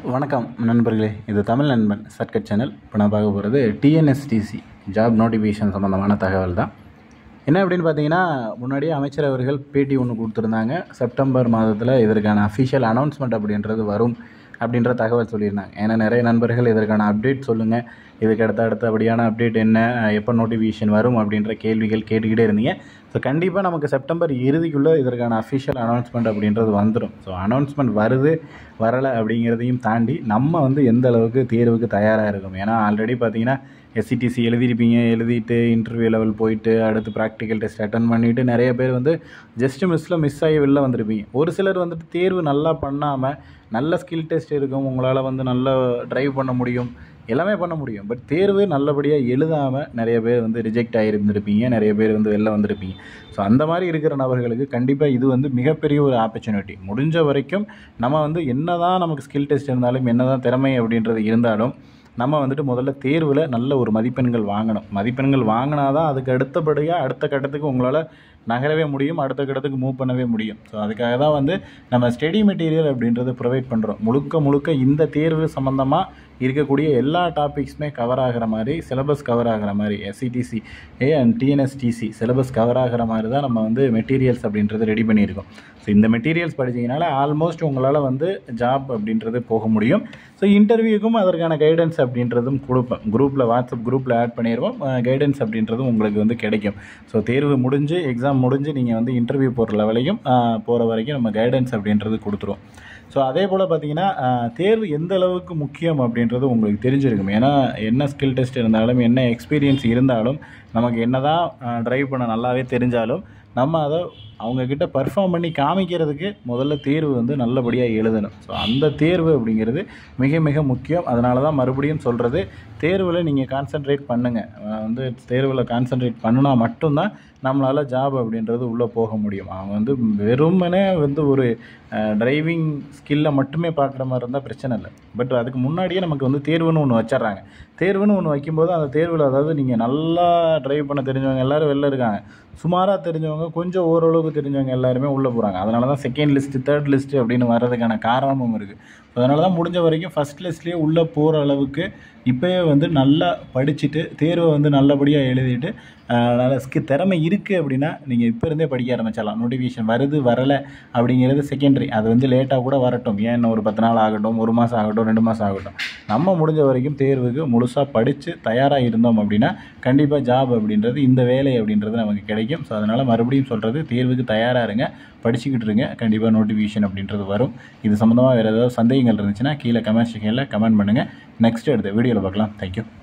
வணக்கம் நண்பர்களே இது தமிழ் நண்பன் சர்க்கட் சேனல் இப்போ நான் பார்க்க போகிறது டிஎன்எஸ்டிசி ஜாப் நோட்டிஃபிகேஷன் சம்மந்தமான தகவல் தான் என்ன அப்படின்னு பார்த்தீங்கன்னா முன்னாடியே அமைச்சர் அவர்கள் பேட்டி ஒன்று கொடுத்துருந்தாங்க செப்டம்பர் மாதத்தில் இதற்கான அஃபிஷியல் அனௌன்ஸ்மெண்ட் அப்படின்றது வரும் அப்படின்ற தகவல் சொல்லியிருந்தாங்க ஏன்னா நிறைய நண்பர்கள் இதற்கான அப்டேட் சொல்லுங்கள் இதுக்கு அடுத்த அடுத்தபடியான அப்டேட் என்ன எப்போ நோட்டிஃபிகேஷன் வரும் அப்படின்ற கேள்விகள் கேட்டுக்கிட்டே இருந்தீங்க ஸோ கண்டிப்பாக நமக்கு செப்டம்பர் இறுதிக்குள்ளே இதற்கான அஃபிஷியல் அனௌன்ஸ்மெண்ட் அப்படின்றது வந்துடும் ஸோ அனௌன்ஸ்மெண்ட் வருது வரலை அப்படிங்கிறதையும் தாண்டி நம்ம வந்து எந்த அளவுக்கு தேர்வுக்கு தயாராக இருக்கும் ஏன்னா ஆல்ரெடி பார்த்தீங்கன்னா எஸ்சிடிசி எழுதியிருப்பீங்க எழுதிட்டு இன்டர்வியூ லெவல் போயிட்டு அடுத்து ப்ராக்டிக்கல் டெஸ்ட் அட்டன் பண்ணிவிட்டு நிறைய பேர் வந்து ஜஸ்ட் மிஸ்ஸில் மிஸ் ஆகி வெளில வந்திருப்பீங்க ஒரு சிலர் வந்துட்டு தேர்வு நல்லா பண்ணாமல் நல்ல ஸ்கில் டெஸ்ட் இருக்கும் உங்களால் வந்து நல்லா ட்ரைவ் பண்ண முடியும் எல்லாமே பண்ண முடியும் பட் தேர்வு நல்லபடியாக எழுதாமல் நிறைய பேர் வந்து ரிஜெக்ட் ஆகிருந்திருப்பீங்க நிறைய பேர் வந்து வெளில வந்திருப்பீங்க ஸோ அந்த மாதிரி இருக்கிற நபர்களுக்கு கண்டிப்பாக இது வந்து மிகப்பெரிய ஒரு ஆப்பர்ச்சுனிட்டி முடிஞ்ச வரைக்கும் நம்ம வந்து என்ன தான் நமக்கு ஸ்கில் டெஸ்ட் இருந்தாலும் என்ன தான் திறமை அப்படின்றது இருந்தாலும் நம்ம வந்துட்டு முதல்ல தேர்வில் நல்ல ஒரு மதிப்பெண்கள் வாங்கணும் மதிப்பெண்கள் வாங்கினா தான் அதுக்கு அடுத்தபடியாக அடுத்த கட்டத்துக்கு உங்களால் நகரவே முடியும் அடுத்த கட்டத்துக்கு மூவ் பண்ணவே முடியும் ஸோ அதுக்காக தான் வந்து நம்ம ஸ்டடி மெட்டீரியல் அப்படின்றத ப்ரொவைட் பண்ணுறோம் முழுக்க முழுக்க இந்த தேர்வு சம்மந்தமாக இருக்கக்கூடிய எல்லா டாபிக்ஸுமே கவர் ஆகிற மாதிரி சிலபஸ் கவர் ஆகிற மாதிரி SCDC A and TNSDC syllabus cover ஆகிற மாதிரி தான் நம்ம வந்து மெட்டீரியல்ஸ் அப்படின்றது ரெடி பண்ணியிருக்கோம் ஸோ இந்த மெட்டீரியல்ஸ் படிச்சீங்கனால ஆல்மோஸ்ட் உங்களால் வந்து ஜாப் அப்படின்றது போக முடியும் ஸோ இன்டர்வியூக்கும் அதற்கான கைடன்ஸ் அப்படின்றதும் கொடுப்பேன் குரூப்பில் வாட்ஸ்அப் குரூப்பில் ஆட் பண்ணிடுவோம் கைடன்ஸ் அப்படின்றதும் உங்களுக்கு வந்து கிடைக்கும் ஸோ தேர்வு முடிஞ்சு எக்ஸாம் முடிஞ்சு நீங்கள் வந்து இன்டர்வியூ போகிற லெவலையும் போகிற வரைக்கும் நம்ம கைடன்ஸ் அப்படின்றது கொடுத்துருவோம் ஸோ அதே போல் பார்த்தீங்கன்னா தேர்வு எந்த அளவுக்கு முக்கியம் அப்படின்றது உங்களுக்கு தெரிஞ்சிருக்கும் ஏன்னா என்ன ஸ்கில் டெஸ்ட் இருந்தாலும் என்ன எக்ஸ்பீரியன்ஸ் இருந்தாலும் நமக்கு என்ன தான் ட்ரைவ் பண்ண நல்லாவே தெரிஞ்சாலும் நம்ம அதை அவங்கக்கிட்ட பர்ஃபார்ம் பண்ணி காமிக்கிறதுக்கு முதல்ல தேர்வு வந்து நல்லபடியாக எழுதணும் ஸோ அந்த தேர்வு அப்படிங்கிறது மிக மிக முக்கியம் அதனால தான் மறுபடியும் சொல்கிறது தேர்வில் நீங்கள் கான்சென்ட்ரேட் பண்ணுங்கள் வந்து தேர்வில் கான்சென்ட்ரேட் பண்ணினா மட்டும்தான் நம்மளால் ஜாப் அப்படின்றது உள்ளே போக முடியும் அவங்க வந்து வெறுமனே வந்து ஒரு டிரைவிங் ஸ்கில்லை மட்டுமே பார்க்குற மாதிரி இருந்தால் பிரச்சனை இல்லை பட் அதுக்கு முன்னாடியே நமக்கு வந்து தேர்வுன்னு ஒன்று வச்சிட்றாங்க தேர்வுன்னு ஒன்று வைக்கும்போது அந்த தேர்வில் அதாவது நீங்கள் நல்லா ட்ரைவ் பண்ண தெரிஞ்சவங்க எல்லோரும் வெளில இருக்காங்க சுமாராக தெரிஞ்சவங்க கொஞ்சம் ஓரளவுக்கு தெரிஞ்சவங்க எல்லாருமே உள்ளே போகிறாங்க அதனால தான் செகண்ட் லிஸ்ட்டு தேர்ட் லிஸ்ட்டு அப்படின்னு வர்றதுக்கான காரணமும் இருக்குது அதனால தான் முடிஞ்ச வரைக்கும் ஃபஸ்ட் லிஸ்ட்லேயே உள்ளே போகிற அளவுக்கு இப்போயே வந்து நல்லா படிச்சுட்டு தேர்வை வந்து நல்லபடியாக எழுதிட்டு நல்ல ஸ்கி திறமை இருக்குது அப்படின்னா நீங்கள் இப்போ இருந்தே படிக்க ஆரம்பிச்சிடலாம் நோட்டிஃபிகேஷன் வருது வரலை அப்படிங்கிறது செகண்டரி அது வந்து லேட்டாக கூட வரட்டும் ஏன் ஒரு பத்து நாள் ஆகட்டும் ஒரு மாதம் ஆகட்டும் ரெண்டு மாதம் ஆகட்டும் நம்ம முடிஞ்ச வரைக்கும் தேர்வுக்கு முழுசாக படித்து தயாராக இருந்தோம் அப்படின்னா கண்டிப்பாக ஜாப் அப்படின்றது இந்த வேலை அப்படின்றது நமக்கு கிடைக்கும் ஸோ அதனால் மறுபடியும் சொல்கிறது தேர்வுக்கு தயாராக இருங்க படிச்சுக்கிட்டு இருங்க கண்டிப்பாக நோட்டிஃபிகேஷன் அப்படின்றது வரும் இது சம்மந்தமாக வேறு ஏதாவது சந்தேகங்கள் இருந்துச்சுன்னா கீழே கமெண்ட் செக்ஷனில் கமெண்ட் பண்ணுங்கள் நெக்ஸ்ட் எடுத்த வீடியோவில் பார்க்கலாம் தேங்க்யூ